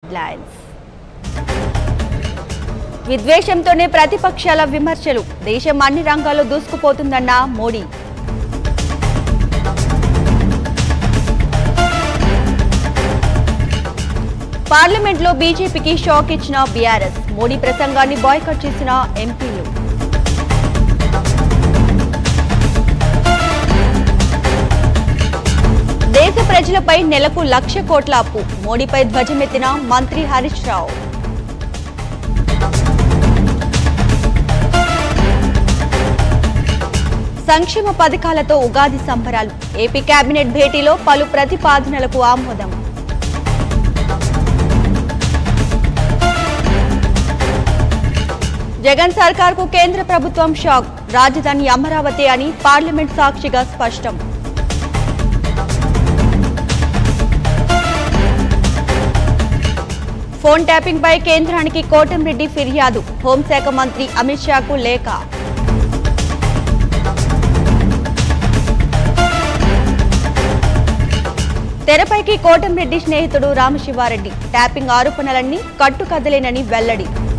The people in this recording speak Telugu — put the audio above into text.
హెడ్లైన్స్ విద్వేషంతోనే ప్రతిపక్షాల విమర్శలు దేశం అన్ని రంగాల్లో దూసుకుపోతుందన్న మోడీ పార్లమెంట్లో బీజేపీకి షాక్ ఇచ్చిన బీఆర్ఎస్ మోడీ ప్రసంగాన్ని బాయ్కట్ చేసిన ఎంపీలు దేశ ప్రజలపై నెలకు లక్ష కోట్ల అప్పు మోడీపై ధ్వజమెత్తిన మంత్రి హరీష్ రావు సంక్షేమ పథకాలతో ఉగాది సంబరాలు ఏపీ కేబినెట్ భేటీలో పలు ప్రతిపాదనలకు ఆమోదం జగన్ సర్కార్ కు కేంద్ర ప్రభుత్వం షాక్ రాజధాని అమరావతి అని పార్లమెంట్ సాక్షిగా స్పష్టం ఫోన్ ట్యాపింగ్ పై కేంద్రానికి కోటంరెడ్డి ఫిర్యాదు హోంశాఖ మంత్రి అమిత్ షాకు లేఖ తెరపైకి కోటంరెడ్డి స్నేహితుడు రామశివారెడ్డి ట్యాపింగ్ ఆరోపణలన్నీ కట్టుకదలేనని వెల్లడి